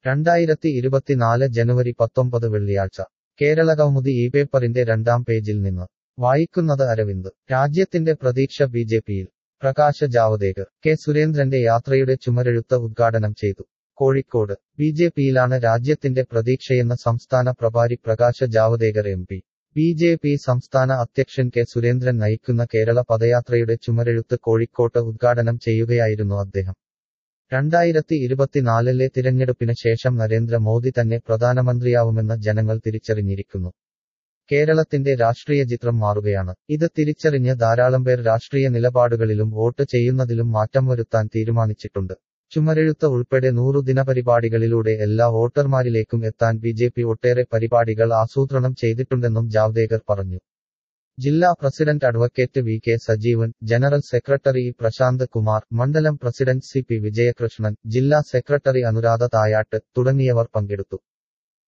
രണ്ടായിരത്തി ഇരുപത്തിനാല് ജനുവരി പത്തൊമ്പത് വെള്ളിയാഴ്ച കേരള കൗമുദി ഈ പേപ്പറിന്റെ രണ്ടാം പേജിൽ നിന്ന് വായിക്കുന്നത് അരവിന്ദ് രാജ്യത്തിന്റെ പ്രതീക്ഷ ബി ജെ പിയിൽ പ്രകാശ ജാവദേക്കർ കെ സുരേന്ദ്രന്റെ യാത്രയുടെ ചുമരെഴുത്ത് ഉദ്ഘാടനം ചെയ്തു കോഴിക്കോട് ബി ജെ പിയിലാണ് രാജ്യത്തിന്റെ പ്രതീക്ഷയെന്ന് സംസ്ഥാന പ്രഭാരി Prakash Javadekar M P B J P സംസ്ഥാന അധ്യക്ഷൻ കെ സുരേന്ദ്രൻ നയിക്കുന്ന കേരള പദയാത്രയുടെ ചുമരെഴുത്ത് കോഴിക്കോട്ട് ഉദ്ഘാടനം ചെയ്യുകയായിരുന്നു അദ്ദേഹം രണ്ടായിരത്തി ഇരുപത്തിനാലിലെ തിരഞ്ഞെടുപ്പിന് ശേഷം നരേന്ദ്ര മോദി തന്നെ പ്രധാനമന്ത്രിയാവുമെന്ന് ജനങ്ങൾ തിരിച്ചറിഞ്ഞിരിക്കുന്നു കേരളത്തിന്റെ രാഷ്ട്രീയ ചിത്രം മാറുകയാണ് ഇത് തിരിച്ചറിഞ്ഞ് ധാരാളം പേർ രാഷ്ട്രീയ നിലപാടുകളിലും വോട്ട് ചെയ്യുന്നതിലും മാറ്റം വരുത്താൻ തീരുമാനിച്ചിട്ടുണ്ട് ചുമരെഴുത്ത് ഉൾപ്പെടെ നൂറു ദിനപരിപാടികളിലൂടെ എല്ലാ വോട്ടർമാരിലേക്കും എത്താൻ ബി ജെ പി ഒട്ടേറെ പരിപാടികൾ ആസൂത്രണം ചെയ്തിട്ടുണ്ടെന്നും ജാവ്ദേക്കർ പറഞ്ഞു ജില്ലാ president advocate V K Sajeevan general secretary E Prashanth Kumar മണ്ഡലം പ്രസിഡന്റ് സി പി വിജയകൃഷ്ണൻ ജില്ലാ സെക്രട്ടറി അനുരാധ തായാട്ട് തുടങ്ങിയവർ പങ്കെടുത്തു